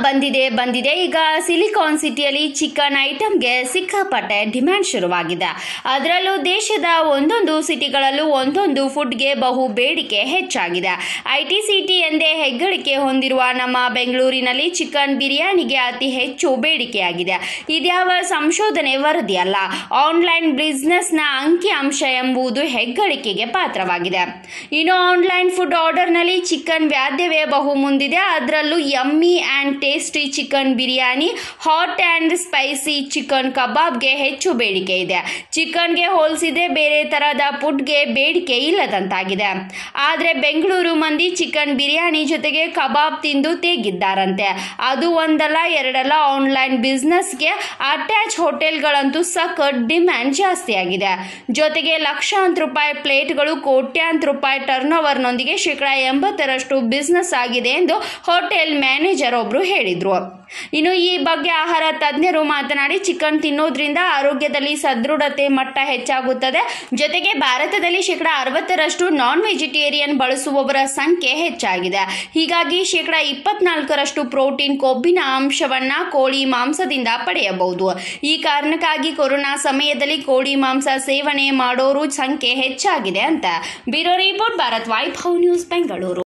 ಬಂದಿದೆ ಬಂದಿದೆ ಈಗ ಸಿಲಿಕಾನ್ ಸಿಟಿಯಲ್ಲಿ ಚಿಕನ್ ಐಟಮ್ಗೆ ಸಿಕ್ಕಾಪಟ್ಟೆ ಡಿಮ್ಯಾಂಡ್ ಶುರುವಾಗಿದೆ ಅದರಲ್ಲೂ ದೇಶದ ಒಂದೊಂದು ಸಿಟಿಗಳಲ್ಲೂ ಒಂದೊಂದು ಫುಡ್ಗೆ ಬಹು ಬೇಡಿಕೆ ಹೆಚ್ಚಾಗಿದೆ ಐ ಟಿ ಸಿಟಿ ಎಂದೇ ಹೆಗ್ಗಳಿಕೆ ಹೊಂದಿರುವ ನಮ್ಮ ಬೆಂಗಳೂರಿನಲ್ಲಿ ಚಿಕನ್ ಬಿರಿಯಾನಿಗೆ ಅತಿ ಹೆಚ್ಚು ಬೇಡಿಕೆಯಾಗಿದೆ ಇದ್ಯಾವ ಸಂಶೋಧನೆ ವರದಿಯಲ್ಲ ಆನ್ಲೈನ್ ಬಿಸ್ನೆಸ್ನ ಅಂಕಿ ಅಂಶ ಎಂಬುದು ಹೆಗ್ಗಳಿಕೆಗೆ ಪಾತ್ರವಾಗಿದೆ ಇನ್ನು ಆನ್ಲೈನ್ ಫುಡ್ ಆರ್ಡರ್ನಲ್ಲಿ ಚಿಕನ್ ವ್ಯಾದ್ಯವೇ ಬಹು ಮುಂದಿದೆ ಅದರಲ್ಲೂ yummy and tasty chicken biryani hot and spicy chicken ಕಬಾಬ್ಗೆ ಹೆಚ್ಚು ಬೇಡಿಕೆ ಇದೆ ಚಿಕನ್ಗೆ ಹೋಲಿಸಿದ್ರೆ ಬೇರೆ ಥರದ ಫುಡ್ಗೆ ಬೇಡಿಕೆ ಇಲ್ಲದಂತಾಗಿದೆ ಆದರೆ ಬೆಂಗಳೂರು ಮಂದಿ ಚಿಕನ್ ಬಿರಿಯಾನಿ ಜೊತೆಗೆ ಕಬಾಬ್ ತಿಂದು ತೇಗಿದ್ದಾರಂತೆ ಅದು ಒಂದಲ್ಲ ಎರಡಲ್ಲ ಆನ್ಲೈನ್ ಬಿಸ್ನೆಸ್ಗೆ ಅಟ್ಯಾಚ್ ಹೋಟೆಲ್ಗಳಂತೂ ಸಖತ್ ಡಿಮ್ಯಾಂಡ್ ಜಾಸ್ತಿ ಆಗಿದೆ ಜೊತೆಗೆ ಲಕ್ಷಾಂತರ ರೂಪಾಯಿ ಪ್ಲೇಟ್ಗಳು ಕೋಟ್ಯಾಂತರ ರೂಪಾಯಿ ಟರ್ನ್ ಓವರ್ನೊಂದಿಗೆ ಶೇಕಡ ಎಂಬತ್ತರಷ್ಟು ಬಿಸ್ನೆಸ್ ಆಗಿದೆ ಎಂದು ಹೋಟೆಲ್ ಮ್ಯಾನೇಜರ್ ಒಬ್ರು ಹೇಳಿದ್ರು ಇನ್ನು ಈ ಬಗ್ಗೆ ಆಹಾರ ತಜ್ಞರು ಮಾತನಾಡಿ ಚಿಕನ್ ತಿನ್ನೋದ್ರಿಂದ ಆರೋಗ್ಯದಲ್ಲಿ ಸದೃಢತೆ ಮಟ್ಟ ಹೆಚ್ಚಾಗುತ್ತದೆ ಜೊತೆಗೆ ಭಾರತದಲ್ಲಿ ಶೇಕಡ ಅರವತ್ತರಷ್ಟು ನಾನ್ ವೆಜಿಟೇರಿಯನ್ ಬಳಸುವವರ ಸಂಖ್ಯೆ ಹೆಚ್ಚಾಗಿದೆ ಹೀಗಾಗಿ ಶೇಕಡ ಇಪ್ಪತ್ನಾಲ್ಕರಷ್ಟು ಪ್ರೋಟೀನ್ ಕೊಬ್ಬಿನ ಅಂಶವನ್ನ ಕೋಳಿ ಮಾಂಸದಿಂದ ಪಡೆಯಬಹುದು ಈ ಕಾರಣಕ್ಕಾಗಿ ಕೊರೋನಾ ಸಮಯದಲ್ಲಿ ಕೋಳಿ ಮಾಂಸ ಸೇವನೆ ಮಾಡೋರು ಸಂಖ್ಯೆ ಹೆಚ್ಚಾಗಿದೆ ಅಂತ bureau report Bharat Vaibhav news Bengaluru